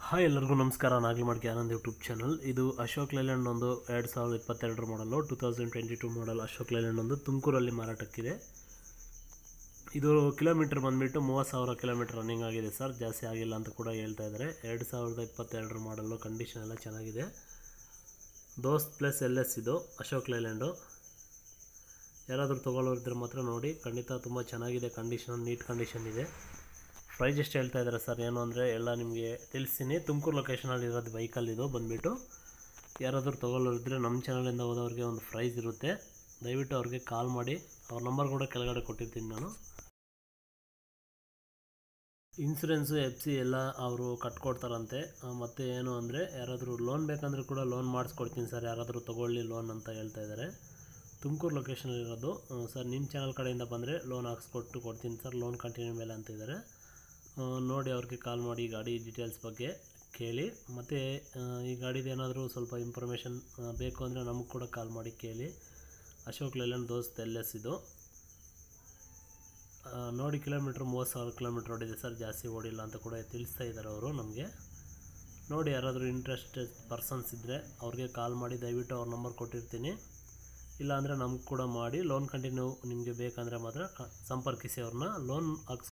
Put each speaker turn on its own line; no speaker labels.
hi ಎಲ್ಲರಿಗೂ ನಮಸ್ಕಾರ ನಾಗಲಮಡ್ಕೆ Anand YouTube channel ಇದು ಅಶೋಕ್ ಲೇಲ್ಯಾಂಡ್ ಒಂದು ಎರಡು ಸಾವಿರದ ಇಪ್ಪತ್ತೆರಡರ ಮಾಡಲು two thousand twenty two model Ashok Leyland ಒಂದು ತುಮಕೂರಲ್ಲಿ ಮಾರಾಟಕ್ಕಿದೆ ಇದು ಕಿಲೋಮೀಟ್ರ್ ಬಂದುಬಿಟ್ಟು ಮೂವತ್ತು ಸಾವಿರ ಕಿಲೋಮೀಟ್ರ್ ರನ್ನಿಂಗ್ ಆಗಿದೆ ಸರ್ ಜಾಸ್ತಿ ಆಗಿಲ್ಲ ಅಂತ ಕೂಡ ಹೇಳ್ತಾ ಇದ್ದಾರೆ ಎರಡು ಸಾವಿರದ ಇಪ್ಪತ್ತೆರಡರ ಮಾಡಲು ಕಂಡೀಷನ್ ಎಲ್ಲ ಚೆನ್ನಾಗಿದೆ ದೋಸ್ತ್ ಪ್ಲಸ್ ಎಲ್ ಎಸ್ ಇದು ಅಶೋಕ್ ಲೇಲ್ಯಾಂಡು ಯಾರಾದರೂ ತೊಗೊಳ್ಳೋರಿದ್ರೆ ಮಾತ್ರ ನೋಡಿ ಖಂಡಿತ ತುಂಬ ಚೆನ್ನಾಗಿದೆ ಕಂಡೀಷನ್ ನೀಟ್ ಕಂಡೀಷನ್ ಇದೆ ಪ್ರೈಸ್ ಎಷ್ಟು ಹೇಳ್ತಾ ಇದ್ದಾರೆ ಸರ್ ಏನು ಅಂದರೆ ಎಲ್ಲ ನಿಮಗೆ ತಿಳಿಸ್ತೀನಿ ತುಮಕೂರು ಲೊಕೇಶನಲ್ಲಿ ಇರೋದು ಬೈಕಲ್ಲಿ ಇದು ಬಂದುಬಿಟ್ಟು ಯಾರಾದರೂ ತೊಗೊಳ್ಳೋರಿದ್ರೆ ನಮ್ಮ ಚಾನಲಿಂದ ಹೋದವ್ರಿಗೆ ಒಂದು ಪ್ರೈಸ್ ಇರುತ್ತೆ ದಯವಿಟ್ಟು ಅವ್ರಿಗೆ ಕಾಲ್ ಮಾಡಿ ಅವ್ರ ನಂಬರ್ ಕೂಡ ಕೆಳಗಡೆ ಕೊಟ್ಟಿರ್ತೀನಿ ನಾನು ಇನ್ಸೂರೆನ್ಸು ಎಫ್ ಸಿ ಎಲ್ಲ ಅವರು ಕಟ್ಕೊಡ್ತಾರಂತೆ ಆ, ಮತ್ತು ಏನು ಅಂದರೆ ಯಾರಾದರೂ ಲೋನ್ ಬೇಕಂದ್ರೆ ಕೂಡ ಲೋನ್ ಮಾಡಿಸ್ಕೊಡ್ತೀನಿ ಸರ್ ಯಾರಾದರೂ ತೊಗೊಳ್ಳಿ ಲೋನ್ ಅಂತ ಹೇಳ್ತಾ ಇದ್ದಾರೆ ತುಮಕೂರು ಲೊಕೇಶನಲ್ಲಿರೋದು ಸರ್ ನಿಮ್ಮ ಚಾನಲ್ ಕಡೆಯಿಂದ ಬಂದರೆ ಲೋನ್ ಹಾಕ್ಸ್ಕೊಟ್ಟು ಕೊಡ್ತೀನಿ ಸರ್ ಲೋನ್ ಕಂಟಿನ್ಯೂ ಮೇಲೆ ಅಂತ ಇದ್ದಾರೆ ಆ, ನೋಡಿ ಅವ್ರಿಗೆ ಕಾಲ್ ಮಾಡಿ ಈ ಗಾಡಿ ಡೀಟೇಲ್ಸ್ ಬಗ್ಗೆ ಕೇಳಿ ಮತ್ತು ಈ ಗಾಡಿದು ಏನಾದರೂ ಸ್ವಲ್ಪ ಇನ್ಫಾರ್ಮೇಷನ್ ಬೇಕು ಅಂದರೆ ನಮಗೆ ಕೂಡ ಕಾಲ್ ಮಾಡಿ ಕೇಳಿ ಅಶೋಕ್ ಲೇಲ್ಯಾಂಡ್ ದೋಸ್ತ್ ಎಲ್ ಎಸ್ ಇದು ಆ, ನೋಡಿ ಕಿಲೋಮೀಟ್ರ್ ಮೂವತ್ತು ಸಾವಿರ ಕಿಲೋಮೀಟ್ರ್ ಓಡಿದೆ ಸರ್ ಜಾಸ್ತಿ ಓಡಿಲ್ಲ ಅಂತ ಕೂಡ ತಿಳಿಸ್ತಾ ಇದ್ದಾರೆ ಅವರು ನಮಗೆ ನೋಡಿ ಯಾರಾದರೂ ಇಂಟ್ರೆಸ್ಟೆಡ್ ಪರ್ಸನ್ಸ್ ಇದ್ದರೆ ಅವ್ರಿಗೆ ಕಾಲ್ ಮಾಡಿ ದಯವಿಟ್ಟು ಅವ್ರ ನಂಬರ್ ಕೊಟ್ಟಿರ್ತೀನಿ ಇಲ್ಲಾಂದರೆ ನಮ್ಗೆ ಕೂಡ ಮಾಡಿ ಲೋನ್ ಕಂಟಿನ್ಯೂ ನಿಮಗೆ ಬೇಕಂದರೆ ಮಾತ್ರ ಕ- ಸಂಪರ್ಕಿಸಿ ಅವ್ರನ್ನ ಲೋನ್ ಹಾಕ್ಸ್